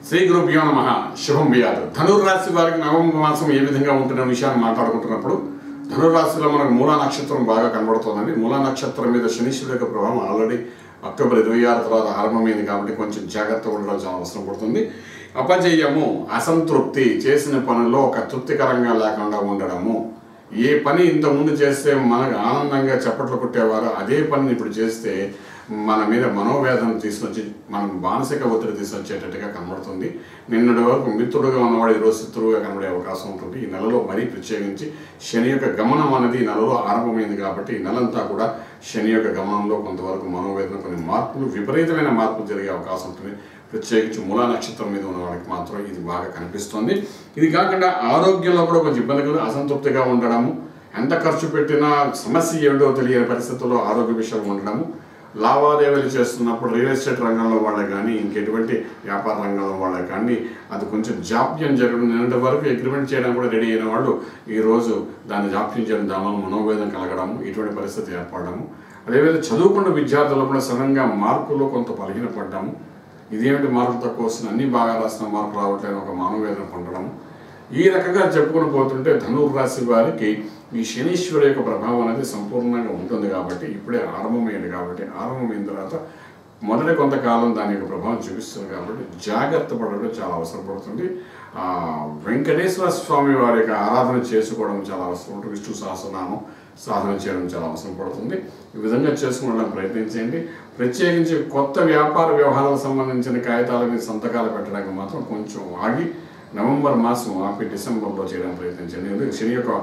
శ్రీ గురుభ్యో నమ శుభం వ్యాధు ధనుర్రాశి వారికి నవంబర్ మాసం ఏ విధంగా ఉంటున్న విషయాన్ని మాట్లాడుకుంటున్నప్పుడు ధనుర్రాశిలో మనకు మూలా నక్షత్రం బాగా కనబడుతోందండి మూలా నక్షత్రం మీద శనీశ్వరుడు యొక్క ప్రభావం ఆల్రెడీ అక్టోబర్ ఇరవై ఆరు తర్వాత ఆరంభమైంది కాబట్టి కొంచెం జాగ్రత్తగా ఉండడం చాలా అవసరం పడుతుంది అపజయము అసంతృప్తి చేసిన పనుల్లో ఒక తృప్తికరంగా లేకుండా ఉండడము ఏ పని ఇంతకుముందు చేస్తే మనకు ఆనందంగా చప్పట్లు కొట్టేవారు అదే పనిని ఇప్పుడు చేస్తే మన మీద మనోవేదన తీసుకొచ్చి మనం మానసిక ఒత్తిడి తీసుకొచ్చేటట్టుగా కనబడుతుంది నిన్నటి వరకు మిత్రుడుగా ఉన్నవాడు ఈరోజు శత్రువుగా కనబడే అవకాశం ఉంటుంది ఈ నెలలో మరీ ప్రత్యేకించి శని యొక్క గమనం అనేది ఈ నెలలో ఆరంభమైంది కాబట్టి ఈ నెలంతా కూడా శని యొక్క గమనంలో కొంతవరకు మనోవేదన కొన్ని మార్పులు విపరీతమైన మార్పులు జరిగే అవకాశం ఉంటుంది ప్రత్యేకించి మూలా నక్షత్రం మీద ఉన్న వాళ్ళకి మాత్రం ఇది బాగా కనిపిస్తుంది ఇది కాకుండా ఆరోగ్యంలో కూడా కొంచెం ఇబ్బందిగా అసంతృప్తిగా ఉండడము ఎంత ఖర్చు పెట్టినా సమస్య ఏమిటో తెలియని పరిస్థితుల్లో ఆరోగ్య విషయం ఉండడము లావాదేవీలు చేస్తున్నప్పుడు రియల్ ఎస్టేట్ రంగంలో వాళ్ళకి కానీ ఇంకెటువంటి వ్యాపార రంగంలో వాళ్ళకి కానీ అది కొంచెం జాప్యం జరగడం నిన్నటి వరకు అగ్రిమెంట్ చేయడం కూడా రెడీ అయిన వాళ్ళు ఈరోజు దాన్ని జాప్యం చేయడం దానివల్ల మనోవేదన కలగడము ఇటువంటి పరిస్థితి ఏర్పడము అదేవిధంగా చదువుకున్న విద్యార్థులు కూడా సడన్గా మార్కుల్లో కొంత బలహీనపడ్డాము ఇదేమిటి మార్కులు తక్కువ వస్తుంది అన్ని బాగా రాసిన మార్కులు రావట్లేదు ఒక మనోవేదన పొందడం ఈ రకంగా చెప్పుకుని పోతుంటే ధనుర్ రాశి వారికి ఈ శనీశ్వరు యొక్క ప్రభావం అనేది సంపూర్ణంగా ఉంటుంది కాబట్టి ఇప్పుడే ఆరంభమైంది కాబట్టి ఆరంభమైన తర్వాత మొదటి కొంతకాలం దాని యొక్క ప్రభావం చూపిస్తుంది కాబట్టి జాగ్రత్త పడడం చాలా అవసరం పడుతుంది ఆ, వెంకటేశ్వర స్వామి వారి యొక్క ఆరాధన చేసుకోవడం చాలా అవసరం ఉంటుంది విష్ణు సహస్రనామం సాధన చేయడం చాలా అవసరం పడుతుంది ఈ విధంగా చేసుకోవడానికి ప్రయత్నించండి ప్రత్యేకించి కొత్త వ్యాపార వ్యవహారాలకు సంబంధించిన కాగితాల మీద సంతకాలు పెట్టడానికి మాత్రం కొంచెం ఆగి నవంబర్ మాసం ఆపి డిసెంబర్లో చేయడానికి ప్రయత్నించండి ఎందుకంటే శని యొక్క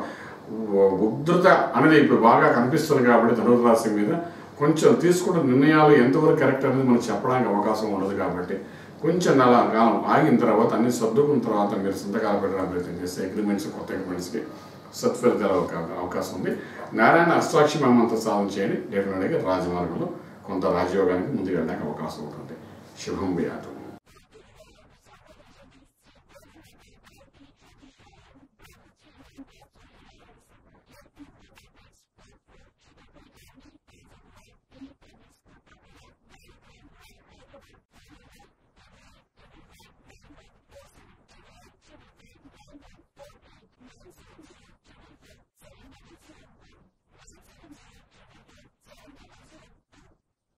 ఉ- ఉధృత అనేది ఇప్పుడు బాగా కనిపిస్తుంది కాబట్టి ధనుర్రాశి మీద కొంచెం తీసుకున్న నిర్ణయాలు ఎంతవరకు కరెక్ట్ అనేది మనకు చెప్పడానికి అవకాశం ఉండదు కాబట్టి కొంచెం నెల కాలం ఆగిన తర్వాత అన్ని సర్దుకున్న తర్వాత మీరు సంతకాలు పెట్టడానికి ప్రయత్నం చేస్తే అగ్రిమెంట్స్ కొత్త అగ్రిమెంట్స్కి సత్ఫలితాలు అవకా- అవకాశం ఉంది నారాయణ అష్టాక్షి మహమ్మంత సాధన చేయండి డెఫినెట్గా రాజమార్గంలో కొంత రాజయోగానికి ముందుకు వెళ్ళడానికి అవకాశం ఉంటుంది శుభం వ్యాధం